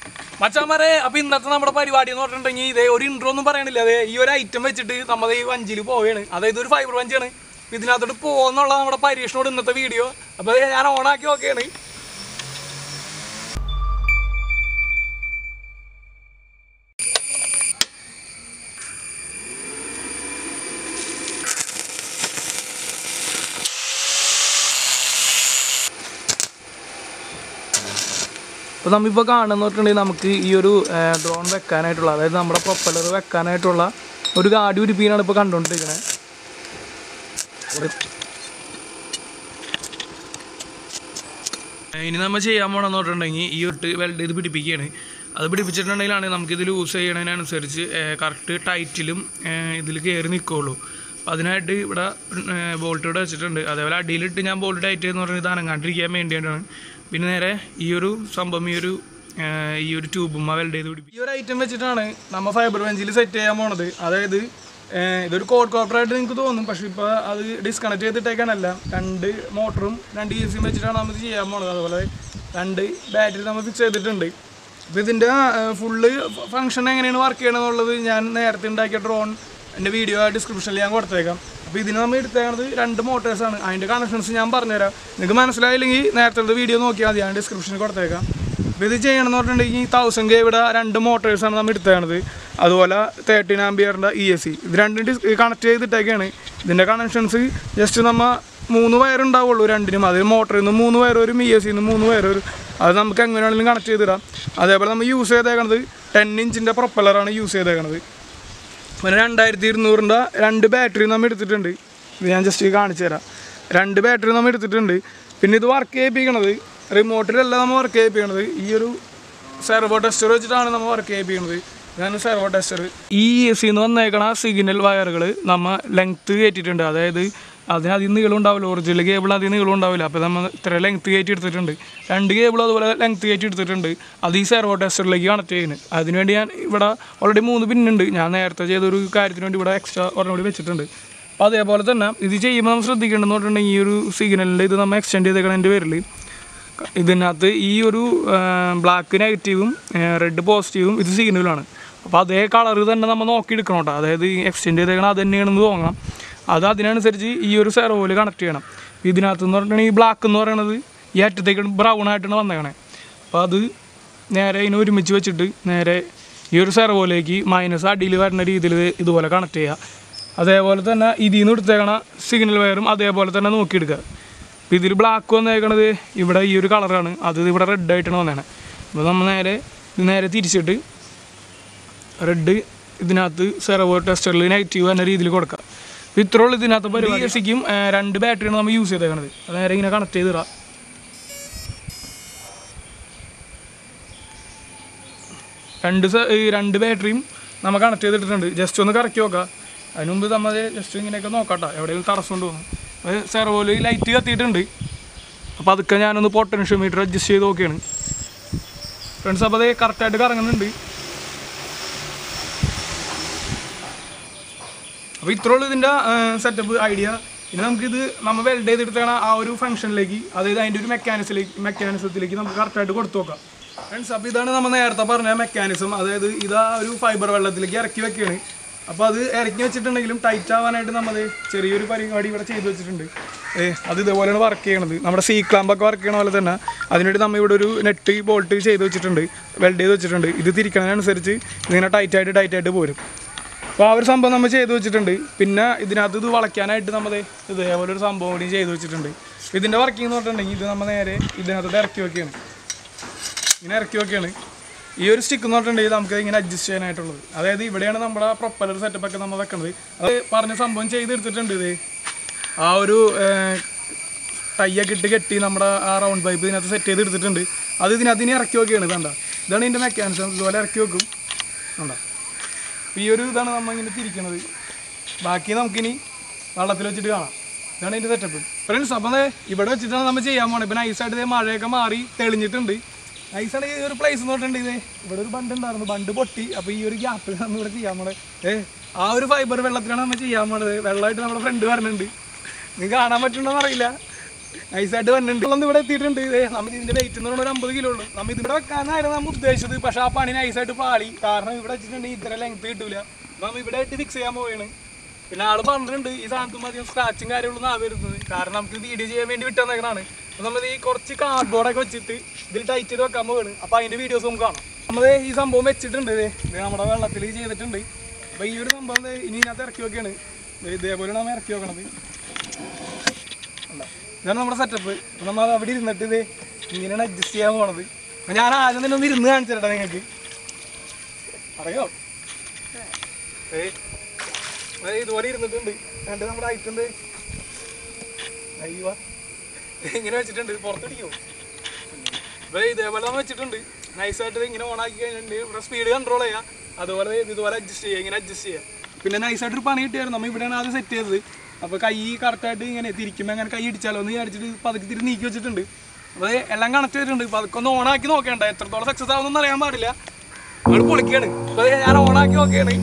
മച്ചാമാരെ അപ്പൊ ഇന്നത്തെ നമ്മുടെ പരിപാടി എന്ന് പറഞ്ഞിട്ടുണ്ടെങ്കിൽ ഇതേ ഒരു ഇൻട്രോ ഒന്നും പറയണില്ല അതെ ഈ ഒരു ഐറ്റം വെച്ചിട്ട് നമ്മൾ ഈ വഞ്ചിയിൽ പോവുകയാണ് അതായത് ഒരു ഫൈബർ വഞ്ചിയാണ് അപ്പൊ ഇതിനകത്തോട്ട് പോകുന്നുള്ള നമ്മുടെ പരീക്ഷണോട് ഇന്നത്തെ വീഡിയോ അപ്പൊ ദേ ഞാൻ ഓണാക്കി നോക്കിയാണ് അപ്പോൾ നമ്മളിപ്പോൾ കാണുന്ന പറഞ്ഞിട്ടുണ്ടെങ്കിൽ നമുക്ക് ഈ ഒരു ഡ്രോൺ വെക്കാനായിട്ടുള്ള അതായത് നമ്മുടെ പ്രൊപ്പലർ വെക്കാനായിട്ടുള്ള ഒരു ഗാഡി ഉരുപ്പീനാണ് ഇപ്പോൾ കണ്ടുകൊണ്ടിരിക്കുന്നത് ഇനി നമ്മൾ ചെയ്യാൻ പോകണമെന്ന് പറഞ്ഞിട്ടുണ്ടെങ്കിൽ ഈ ഒരു വെൽഡ് ചെയ്ത് പിടിപ്പിക്കുകയാണ് അത് പിടിപ്പിച്ചിട്ടുണ്ടെങ്കിലാണ് നമുക്ക് ഇതിൽ യൂസ് ചെയ്യണതിനനുസരിച്ച് കറക്റ്റ് ടൈറ്റിലും ഇതിൽ കയറി നിൽക്കുകയുള്ളൂ അപ്പോൾ അതിനായിട്ട് ഇവിടെ ബോൾട്ട് ഇവിടെ വെച്ചിട്ടുണ്ട് അതേപോലെ അടിയിലിട്ട് ഞാൻ ബോൾട്ട് ടൈറ്റ് എന്ന് പറഞ്ഞാൽ ഇത് അനങ്ങാണ്ടിരിക്കാൻ വേണ്ടിയിട്ടാണ് പിന്നെ നേരെ ഈ ഒരു സംഭവം ഈ ഒരു ആ, ഈ ഒരു ട്യൂബും വെൽഡ് ചെയ്ത് പിടിപ്പിക്കും ഈ ഒരു ഐറ്റം വെച്ചിട്ടാണ് നമ്മൾ ഫൈബർ വെഞ്ചിൽ സെറ്റ് ചെയ്യാൻ പോണത് അതായത് ആ, ഇതൊരു കോഡ് കോപ്പറായിട്ട് നിങ്ങൾക്ക് തോന്നും പക്ഷേ ഇപ്പോൾ അത് ഡിസ്കണക്ട് ചെയ്തിട്ടേക്കാണല്ല രണ്ട് മോട്ടറും രണ്ട് എ സിയും വെച്ചിട്ടാണ് നമ്മൾ ഇത് ചെയ്യാൻ പോണത് അതുപോലെ രണ്ട് ബാറ്ററി നമ്മൾ ഫിക്സ് ചെയ്തിട്ടുണ്ട് അപ്പോൾ ഇതിൻ്റെ ഫുള്ള് ഫങ്ഷൻ എങ്ങനെയാണ് വർക്ക് ചെയ്യണമെന്നുള്ളത് ഞാൻ നേരത്തെ ഉണ്ടാക്കിയ ഡ്രോൺ എൻ്റെ വീഡിയോ ഡിസ്ക്രിപ്ഷനിൽ ഞാൻ കൊടുത്തേക്കാം അപ്പോൾ ഇതിന് നമ്മൾ എടുത്തേക്കുന്നത് രണ്ട് മോട്ടേഴ്സാണ് അതിൻ്റെ കണക്ഷൻസ് ഞാൻ പറഞ്ഞുതരാം നിങ്ങൾക്ക് മനസ്സിലായില്ലെങ്കിൽ നേരത്തെ വീഡിയോ നോക്കിയാൽ മതി ഞാൻ ഡിസ്ക്രിപ്ഷനിൽ കൊടുത്തേക്കാം അപ്പോൾ ഇത് ചെയ്യണമെന്ന് പറഞ്ഞിട്ടുണ്ടെങ്കിൽ തൗസൻഡ് കെ ഇവിടെ രണ്ട് മോട്ടേഴ്സാണ് നമ്മൾ എടുത്തേക്കണത് അതുപോലെ തേർട്ടീൻ ആംബിയറിൻ്റെ ഇ എസ് സി ഇത് രണ്ടും ഡിസ് കണക്ട് ചെയ്തിട്ടൊക്കെയാണ് ഇതിൻ്റെ കണക്ഷൻസ് ജസ്റ്റ് നമ്മൾ മൂന്ന് വയർ ഉണ്ടാവുള്ളൂ രണ്ടിനും അതിൽ മോട്ടറിൽ നിന്ന് മൂന്ന് വയർ വരും ഇ എസ് സിയിൽ നിന്ന് മൂന്ന് വയർ വരും അത് നമുക്ക് എങ്ങനെ വേണമെങ്കിലും കണക്ട് ചെയ്തിടാം അതേപോലെ നമ്മൾ യൂസ് ചെയ്തേക്കണത് ടെൻ ഇഞ്ചിൻ്റെ പ്രൊപ്പലറാണ് യൂസ് ചെയ്തേക്കണത് പിന്നെ രണ്ടായിരത്തി ഇരുന്നൂറിൻ്റെ രണ്ട് ബാറ്ററി നമ്മൾ എടുത്തിട്ടുണ്ട് ഇത് ഞാൻ ജസ്റ്റ് കാണിച്ചു തരാം രണ്ട് ബാറ്ററി നമ്മൾ എടുത്തിട്ടുണ്ട് പിന്നെ ഇത് വർക്ക് ചെയ്യിപ്പിക്കണത് റിമോട്ടിലല്ല നമ്മൾ വർക്ക് ചെയ്യിപ്പിക്കണത് ഈ ഒരു സെർവോ ടെസ്റ്റർ വെച്ചിട്ടാണ് നമ്മൾ വർക്ക് ചെയ്യിപ്പിക്കുന്നത് ഇതാണ് സെർവോ ടെസ്റ്റർ ഈ എ സിന്ന് വന്നേക്കണ സിഗ്നൽ വയറുകൾ നമ്മൾ ലെങ്ത്ത് കയറ്റിയിട്ടുണ്ട് അതായത് അതിന് അധികം നീളം ഉണ്ടാവില്ല ഒറിജിനൽ കേബിൾ അധികം നീളം ഉണ്ടാവില്ല അപ്പോൾ നമ്മൾ ഇത്ര ലെങ്ത്ത് കയറ്റി എടുത്തിട്ടുണ്ട് രണ്ട് കേബിൾ അതുപോലെ ലെങ്ത്ത് കയറ്റി എടുത്തിട്ടുണ്ട് അത് ഈ സെർവോ ടെസ്റ്ററിലേക്ക് കണക്ട് ചെയ്യുന്നത് അതിനുവേണ്ടി ഞാൻ ഇവിടെ ഓൾറെഡി മൂന്ന് പിന്നുണ്ട് ഞാൻ നേരത്തെ ചെയ്തൊരു കാര്യത്തിന് വേണ്ടി ഇവിടെ എക്സ്ട്രാ ഒരെണ്ണം കൂടി വെച്ചിട്ടുണ്ട് അപ്പോൾ അതേപോലെ തന്നെ ഇത് ചെയ്യുമ്പോൾ നമ്മൾ ശ്രദ്ധിക്കേണ്ടതെന്ന് പറഞ്ഞിട്ടുണ്ടെങ്കിൽ ഈ ഒരു സിഗ്നലിൻ്റെ ഇത് നമ്മൾ എക്സ്റ്റെൻഡ് ചെയ്തേക്കണതിൻ്റെ പേരിൽ ഇതിനകത്ത് ഈ ഒരു ബ്ലാക്ക് നെഗറ്റീവും റെഡ് പോസിറ്റീവും ഇത് സിഗ്നലാണ് അപ്പോൾ അതേ കളർ തന്നെ നമ്മൾ നോക്കിയെടുക്കണം കേട്ടോ അതായത് എക്സ്റ്റെൻഡ് ചെയ്തേക്കണം അത് തന്നെയാണെന്ന് തോന്നണം അത് അതിനനുസരിച്ച് ഈ ഒരു സെർവോയിൽ കണക്ട് ചെയ്യണം ഇതിനകത്ത് എന്ന് പറഞ്ഞിട്ടുണ്ടെങ്കിൽ ഈ ബ്ലാക്ക് എന്ന് പറയുന്നത് ഈ അറ്റത്തേക്ക് ബ്രൗൺ ആയിട്ടാണ് വന്നേക്കണേ അപ്പോൾ അത് നേരെ ഇതിനെ ഒരുമിച്ച് വെച്ചിട്ട് നേരെ ഈ ഒരു സെർവോയിലേക്ക് മൈനസ് അടിയിൽ വരുന്ന രീതിയിൽ ഇതുപോലെ കണക്ട് ചെയ്യുക അതേപോലെ തന്നെ ഇതിൽ നിന്ന് എടുത്തേക്കണ സിഗ്നൽ വയറും അതേപോലെ തന്നെ നോക്കിയെടുക്കുക അപ്പോൾ ഇതിൽ ബ്ലാക്ക് വന്നേക്കണത് ഇവിടെ ഈ ഒരു കളറാണ് അത് ഇവിടെ റെഡ് ആയിട്ടാണ് വന്നേക്കണത് അപ്പോൾ നമ്മൾ നേരെ ഇത് നേരെ തിരിച്ചിട്ട് റെഡ് ഇതിനകത്ത് സെർവോ ടെസ്റ്ററിൽ നെഗറ്റീവ് എന്ന രീതിയിൽ കൊടുക്കുക അപ്പോൾ ഇത്രയുള്ള ഇതിനകത്ത് പരിപാടി എസിക്കും രണ്ട് ബാറ്ററിയാണ് നമ്മൾ യൂസ് ചെയ്തേക്കണത് അത് നേരെ ഇങ്ങനെ കണക്ട് ചെയ്തിടാം രണ്ട് സ- ഈ രണ്ട് ബാറ്ററിയും നമ്മൾ കണക്ട് ചെയ്തിട്ടുണ്ട് ജസ്റ്റ് ഒന്ന് കറക്കി നോക്കാം അതിന് മുമ്പ് നമ്മൾ ജസ്റ്റ് ഇങ്ങനെയൊക്കെ നോക്കാട്ടോ എവിടെയെങ്കിലും തടസ്സം ഉണ്ടോ അത് സെർവോയിൽ ലൈറ്റ് കത്തിയിട്ടുണ്ട് അപ്പോൾ അതൊക്കെ ഞാനൊന്ന് പൊട്ടൻഷ്യോ മീറ്റർ അഡ്ജസ്റ്റ് ചെയ്ത് നോക്കിയാണ് ഫ്രണ്ട്സ് അപ്പോൾ അത് കറക്റ്റായിട്ട് കറങ്ങുന്നുണ്ട് അപ്പോൾ ഇത്രയുള്ളൂ ഇതിൻ്റെ സെറ്റപ്പ് ഐഡിയ ഇനി നമുക്കിത് നമ്മൾ വെൽഡ് ചെയ്തെടുത്തണ ആ ഒരു ഫംഗ്ഷനിലേക്ക് അതായത് അതിൻ്റെ ഒരു മെക്കാനിസിലേക്ക് മെക്കാനിസത്തിലേക്ക് നമുക്ക് കറക്റ്റായിട്ട് കൊടുത്തു നോക്കാം ഫ്രണ്ട്സ് അപ്പോൾ ഇതാണ് നമ്മൾ നേരത്തെ പറഞ്ഞ മെക്കാനിസം അതായത് ഇതാ ഒരു ഫൈബർ വെള്ളത്തിലേക്ക് ഇറക്കി വെക്കുകയാണ് അപ്പോൾ അത് ഇറക്കി വെച്ചിട്ടുണ്ടെങ്കിലും ടൈറ്റ് ആവാനായിട്ട് നമ്മൾ ചെറിയൊരു പരിപാടി ഇവിടെ ചെയ്തു വെച്ചിട്ടുണ്ട് ഏ അത് ഇതേപോലെയാണ് വർക്ക് ചെയ്യണത് നമ്മുടെ സീ ക്ലാമ്പൊക്കെ വർക്ക് ചെയ്യണ പോലെ തന്നെ അതിനുവേണ്ടി നമ്മൾ ഇവിടെ ഒരു നെറ്റ് ബോൾട്ട് ചെയ്ത് വെച്ചിട്ടുണ്ട് വെൽഡ് ചെയ്ത് വെച്ചിട്ടുണ്ട് ഇത് തിരിക്കണതിനനുസരിച്ച് ഇതിങ്ങനെ ടൈറ്റായിട്ട് ടൈറ്റായിട്ട് പോരും അപ്പോൾ ആ ഒരു സംഭവം നമ്മൾ ചെയ്തു വെച്ചിട്ടുണ്ട് പിന്നെ ഇതിനകത്ത് ഇത് വളയ്ക്കാനായിട്ട് നമ്മൾ ഇതേപോലെ ഒരു സംഭവം കൂടി ചെയ്തു വെച്ചിട്ടുണ്ട് ഇതിൻ്റെ വർക്കിംഗ് എന്ന് പറഞ്ഞിട്ടുണ്ടെങ്കിൽ ഇത് നമ്മൾ നേരെ ഇതിനകത്തോട്ട് ഇറക്കി വെക്കുകയാണ് ഇങ്ങനെ ഇറക്കി വെക്കുകയാണ് ഈ ഒരു സ്റ്റിക്ക് എന്ന് പറഞ്ഞിട്ടുണ്ടെങ്കിൽ നമുക്ക് ഇങ്ങനെ അഡ്ജസ്റ്റ് ചെയ്യാനായിട്ടുള്ളത് അതായത് ഇവിടെയാണ് നമ്മുടെ പ്രൊപ്പലർ സെറ്റപ്പ് ഒക്കെ നമ്മൾ വെക്കുന്നത് അത് പറഞ്ഞ സംഭവം ചെയ്തെടുത്തിട്ടുണ്ട് ഇത് ആ ഒരു ടയ്യൊക്കെ ഇട്ട് കെട്ടി നമ്മുടെ ആ റൗണ്ട് പൈപ്പ് ഇതിനകത്ത് സെറ്റ് ചെയ്ത് എടുത്തിട്ടുണ്ട് അത് ഇതിനകത്ത് ഇനി ഇറക്കി വെക്കുകയാണ് കണ്ട ഇതാണ് ഇതിൻ്റെ മെക്കാനിസം ഇതുപോലെ ഇറക്കി വെക്കും കണ്ടോ അപ്പോൾ ഈ ഒരു ഇതാണ് നമ്മൾ ഇങ്ങനെ തിരിക്കുന്നത് ബാക്കി നമുക്കിനി വെള്ളത്തിൽ വെച്ചിട്ട് കാണാം ഇതാണ് ഇതിൻ്റെ സെറ്റപ്പ് ഫ്രണ്ട്സ് അപ്പം ദേ ഇവിടെ വെച്ചിട്ടാണ് നമ്മൾ ചെയ്യാൻ പോണത് ഇപ്പം നൈസായിട്ട് ഇതേ മഴയൊക്കെ മാറി തെളിഞ്ഞിട്ടുണ്ട് നൈസാണ് ഈ ഒരു പ്ലേസ് എന്ന് പറഞ്ഞിട്ടുണ്ട് ഇതേ ഇവിടെ ഒരു ബണ്ട് ഉണ്ടായിരുന്നു ബണ്ട് പൊട്ടി അപ്പോൾ ഈ ഒരു ഗ്യാപ്പിൽ നമ്മൾ ഇവിടെ ചെയ്യാൻ പോണത് ഏ ആ ഒരു ഫൈബർ വെള്ളത്തിലാണ് നമ്മൾ ചെയ്യാൻ പോണത് വെള്ളമായിട്ട് നമ്മുടെ ഫ്രണ്ട് വരുന്നുണ്ട് നിങ്ങൾക്ക് കാണാൻ പറ്റുന്നുണ്ടോന്ന് അറിയില്ല നൈസായിട്ട് വന്നിട്ടുണ്ട് ഒന്ന് ഇവിടെ എത്തിയിട്ടുണ്ട് ഇതേ നമ്മൾ ഇതിന്റെ വെയിറ്റ് എന്ന് പറഞ്ഞാൽ ഒരു അമ്പത് കിലോ ഉള്ളൂ നമ്മൾ ഇതിവിടെ വെക്കാനായിരുന്നു നമ്മൾ ഉദ്ദേശിച്ചത് പക്ഷെ ആ പണി നൈസായിട്ട് പാളി കാരണം ഇവിടെ വെച്ചിട്ടുണ്ടെങ്കിൽ ഇത്ര ലെങ്ത് കിട്ടൂല അപ്പൊ നമ്മൾ ഇവിടെ ആയിട്ട് ഫിക്സ് ചെയ്യാൻ പോവുകയാണ് പിന്നെ ആള് പറഞ്ഞിട്ടുണ്ട് ഈ സാധനത്തും അധികം സ്ക്രാച്ചും കാര്യങ്ങളൊന്നും ആ വരുന്നത് കാരണം നമുക്ക് വീഡിയോ ചെയ്യാൻ വേണ്ടി വിട്ടുവന്നേക്കണാണ് അപ്പൊ നമ്മൾ ഈ കുറച്ച് കാർഡ്ബോർഡൊക്കെ വെച്ചിട്ട് ഇതിൽ ടൈറ്റ് ചെയ്ത് വെക്കാൻ പോവാണ് അപ്പൊ അതിന്റെ വീഡിയോസ് നമുക്ക് കാണാം നമ്മൾ ഈ സംഭവം വെച്ചിട്ടുണ്ട് ഇത് ഇത് നമ്മുടെ വെള്ളത്തിൽ ചെയ്തിട്ടുണ്ട് അപ്പൊ ഈ ഒരു സംഭവം ദേ ഇനി ഇതിനകത്ത് ഇറക്കി വെക്കുകയാണ് ദേ ഇതേപോലെയാണ് നമ്മൾ ഇറക്കി വെക്കണത് ഉണ്ടോ? ഇതാണ് നമ്മുടെ സെറ്റപ്പ് അപ്പൊ നമ്മൾ അവിടെ ഇരുന്നിട്ട് ഇത് ഇങ്ങനെയാണ് അഡ്ജസ്റ്റ് ചെയ്യാൻ പോണത് അപ്പൊ ഞാൻ ആദ്യം തന്നെ ഒന്ന് ഇരുന്ന് കാണിച്ചു തരട്ടെ നിങ്ങൾക്ക് അറിയോ ഏ ദേ ഇതുപോലെ ഇരുന്നിട്ടുണ്ട് രണ്ട് നമ്മുടെ ഐറ്റുണ്ട് അയ്യോ ഇങ്ങനെ വെച്ചിട്ടുണ്ട് പുറത്തടിക്കോ ഇപ്പൊ ഇതേപോലെ നമ്മൾ വെച്ചിട്ടുണ്ട് നൈസായിട്ട് ഇത് ഇങ്ങനെ ഓണാക്കി കഴിഞ്ഞിട്ടുണ്ട് ഇവിടെ സ്പീഡ് കൺട്രോൾ ചെയ്യാം അതുപോലെ ഇത് ഇതുപോലെ അഡ്ജസ്റ്റ് ചെയ്യുക ഇങ്ങനെ അഡ്ജസ്റ്റ് ചെയ്യാം പിന്നെ നൈസായിട്ട് ഒരു പണി കിട്ടിയായിരുന്നു നമ്മൾ ഇവിടെയാണ് ആദ്യം സെറ്റ് ചെയ്തത് അപ്പോൾ കൈ കറക്റ്റായിട്ട് ഇങ്ങനെ തിരിക്കുമ്പോൾ അങ്ങനെ കൈ ഇടിച്ചാലോ എന്ന് വിചാരിച്ചിട്ട് പതുക്കെ തിരി നീക്കി വെച്ചിട്ടുണ്ട് അപ്പോൾ അത് എല്ലാം കണക്ട് ചെയ്തിട്ടുണ്ട് അപ്പോൾ അതൊക്കെ ഒന്ന് ഓണാക്കി നോക്കേണ്ട എത്രത്തോളം സക്സസ് ആവുമെന്ന് അറിയാൻ പാടില്ല നമ്മൾ പൊളിക്കുകയാണ് അപ്പോൾ ഞാൻ ഓണാക്കി നോക്കുകയാണ്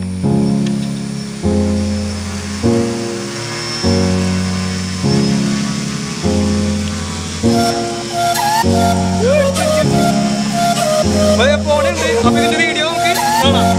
അപ്പോൾ ഫോണുണ്ട് അപ്പോൾ ഇതിൻ്റെ വീഡിയോ നമുക്ക് കാണാം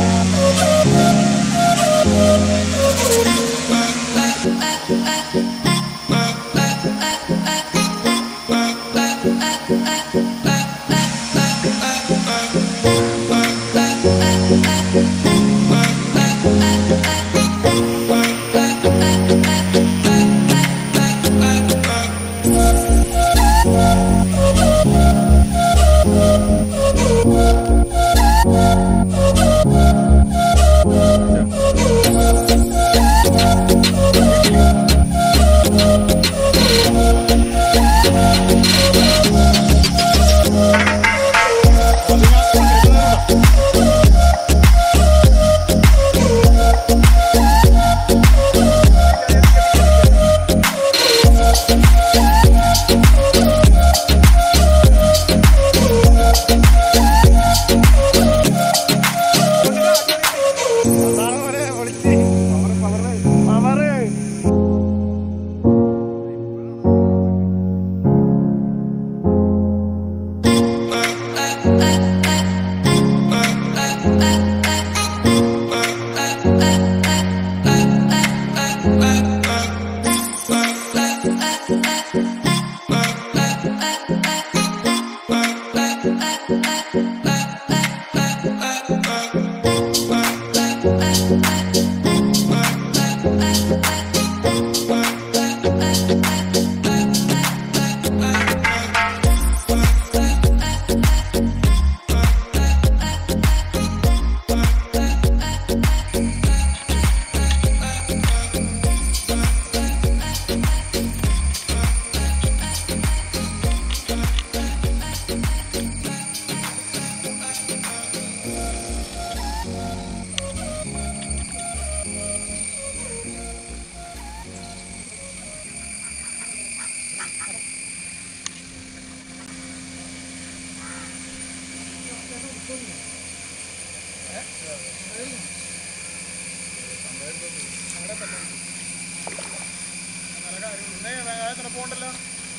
പോണ്ടല്ലോ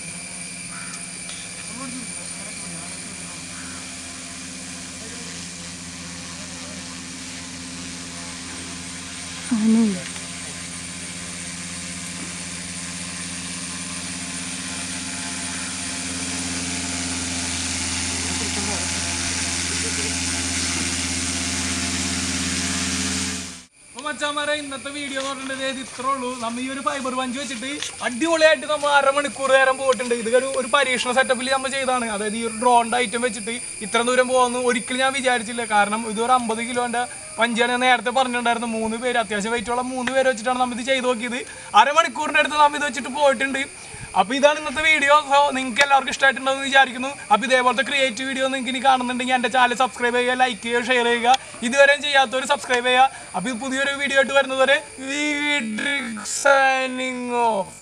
അപ്പൊ മച്ചാമാരെ ഇന്നത്തെ വീഡിയോ എന്ന് പറഞ്ഞിട്ടുണ്ടെങ്കിൽ ഇത് ഇത്രേ ഉള്ളൂ നമ്മ ഈ ഒരു ഫൈബർ പഞ്ച് വെച്ചിട്ട് അടിപൊളിയായിട്ട് നമ്മൾ അരമണിക്കൂർ നേരം പോയിട്ടുണ്ട് ഇത് ഒരു ഒരു പരീക്ഷണ സെറ്റപ്പിൽ നമ്മൾ ചെയ്താണ് അതായത് ഈ ഒരു ഡ്രോണിന്റെ ഐറ്റം വെച്ചിട്ട് ഇത്ര ദൂരം പോകുന്നു ഒരിക്കലും ഞാൻ വിചാരിച്ചില്ല കാരണം ഇത് ഒരു അമ്പത് കിലോന്റെ പഞ്ചാണ് ഞാൻ നേരത്തെ പറഞ്ഞിട്ടുണ്ടായിരുന്നു മൂന്ന് പേര് അത്യാവശ്യം വെയിറ്റുള്ള മൂന്ന് പേര് വെച്ചിട്ടാണ് നമ്മൾ ഇത് ചെയ്ത് നോക്കിയത് അരമണിക്കൂറിന്റെ അടുത്ത് നമ്മൾ ഇത് വെച്ചിട്ട് പോയിട്ടുണ്ട് അപ്പോൾ ഇതാണ് ഇന്നത്തെ വീഡിയോ സോ നിങ്ങൾക്ക് എല്ലാവർക്കും ഇഷ്ടമായിട്ടുണ്ടെന്ന് വിചാരിക്കുന്നു അപ്പോൾ ഇതേപോലത്തെ ക്രിയേറ്റീവ് വീഡിയോ നിങ്ങൾക്ക് ഇനി കാണുന്നുണ്ടെങ്കിൽ എൻ്റെ ചാനൽ സബ്സ്ക്രൈബ് ചെയ്യുക ലൈക്ക് ചെയ്യുക ഷെയർ ചെയ്യുക ഇതുവരെയും ചെയ്യാത്തവർ സബ്സ്ക്രൈബ് ചെയ്യുക അപ്പോൾ പുതിയൊരു വീഡിയോ ആയിട്ട് വരുന്നതുവരെ സൈനിങ് ഓഫ്